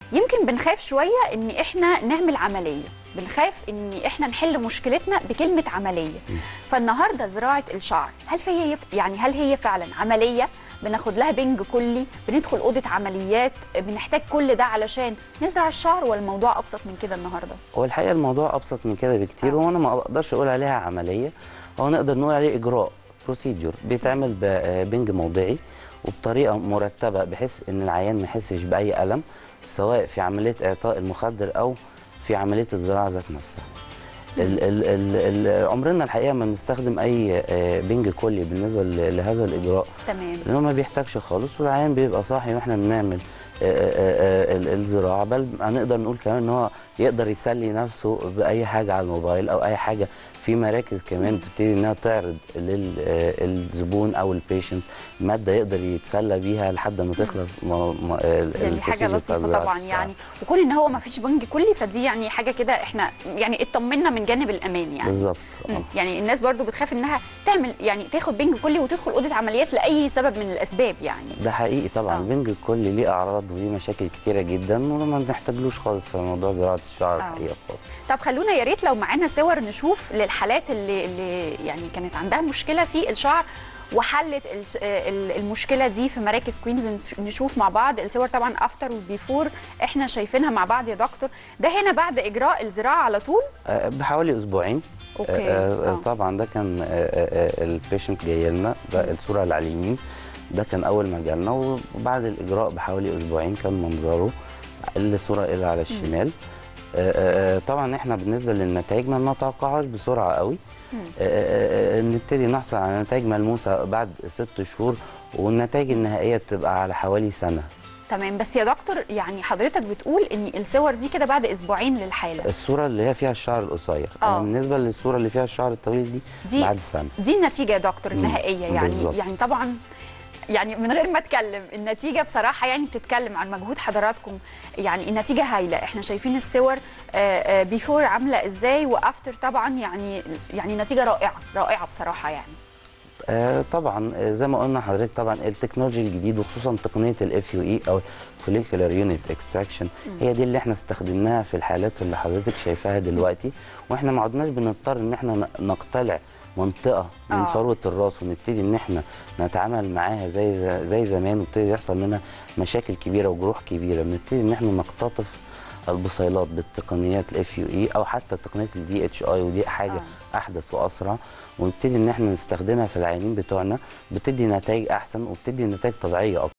يمكن بنخاف شويه ان احنا نعمل عمليه بنخاف ان احنا نحل مشكلتنا بكلمه عمليه فالنهارده زراعه الشعر هل هي يعني هل هي فعلا عمليه بناخد لها بنج كلي بندخل اوضه عمليات بنحتاج كل ده علشان نزرع الشعر ولا الموضوع ابسط من كده النهارده هو الحقيقه الموضوع ابسط من كده بكتير آه. وانا ما اقدرش اقول عليها عمليه هو نقدر نقول عليه اجراء بروسيدور بيتعمل ببنج موضعي وبطريقه مرتبه بحيث ان العيان ما يحسش باي الم سواء في عمليه اعطاء المخدر او في عمليه الزراعه ذات نفسها ال ال ال ال عمرنا الحقيقه ما بنستخدم اي آه، بنج كلي بالنسبه ل- لهذا الاجراء تمام لانه ما بيحتاجش خالص والعيان بيبقى صاحي واحنا بنعمل آه، آه، آه، ال- الزراعه بل هنقدر نقول كمان ان هو يقدر يسلي نفسه باي حاجه على الموبايل او اي حاجه في مراكز كمان بتبتدي انها تعرض للزبون او البيشنت ماده يقدر يتسلى بيها لحد ما تخلص ما ما يعني حاجه البروسيجر بتاع لطيفه زراعة طبعا الشعر. يعني وكون ان هو ما فيش بنج كلي فدي يعني حاجه كده احنا يعني اطمنا من جانب الامان يعني بالظبط آه. مم. يعني الناس برضو بتخاف انها تعمل يعني تاخد بنج كلي وتدخل اوضه عمليات لاي سبب من الاسباب يعني ده حقيقي طبعا آه. البنج الكلي ليه اعراض وليه مشاكل كتيره جدا وما بنحتاجلوش خالص في موضوع زراعه الشعر آه. الحقيقه خالص طب خلونا يا ريت لو معانا صور نشوف للحالات اللي اللي يعني كانت عندها مشكله في الشعر وحلت الش- ال- المشكله دي في مراكز كوينز نش- نشوف مع بعض الصور طبعا افتر وبيفور احنا شايفينها مع بعض يا دكتور ده هنا بعد اجراء الزراعه على طول آه، بحوالي اسبوعين اوكي آه، آه. آه، طبعا ده كان البيشنت جاي لنا ده الصوره اللي على اليمين ده كان اول ما جالنا وبعد الاجراء بحوالي اسبوعين كان منظره الصوره اللي على الشمال آه، آه، آه، طبعا احنا بالنسبه للنتائج ما بنتوقعهاش بسرعه قوي مم. آه، آه، آه، نبتدي نحصل على نتائج ملموسه بعد ست شهور والنتائج النهائيه بتبقى على حوالي سنه تمام بس يا دكتور يعني حضرتك بتقول ان الصور دي كده بعد اسبوعين للحاله الصوره اللي هي فيها الشعر القصير آه. أما بالنسبه للصوره اللي فيها الشعر الطويل دي, دي بعد سنه دي النتيجه يا دكتور مم. النهائيه يعني بالظبط. يعني طبعا يعني من غير ما اتكلم النتيجه بصراحه يعني بتتكلم عن مجهود حضراتكم يعني النتيجه هايله احنا شايفين الصور بيفور عامله ازاي وافتر طبعا يعني يعني نتيجه رائعه رائعه بصراحه يعني آه طبعا آه، زي ما قلنا حضرتك طبعا التكنولوجي الجديد وخصوصا تقنيه الاف يو اي او فوليكولار يونت اكستراكشن هي دي اللي احنا استخدمناها في الحالات اللي حضرتك شايفاها دلوقتي واحنا ما عدناش بنضطر ان احنا ن- نقتلع منطقه من آه. فروه الراس ونبتدي ان احنا نتعامل معاها زي زي زمان وابتدي يحصل منها مشاكل كبيره وجروح كبيره بنبتدي ان احنا نقتطف البصيلات بالتقنيات الاف يو اي او حتى تقنيه الدي اتش اي ودي حاجه آه. احدث واسرع ونبتدي ان احنا نستخدمها في العيانين بتوعنا بتدي نتائج احسن وبتدي نتائج طبيعيه اكتر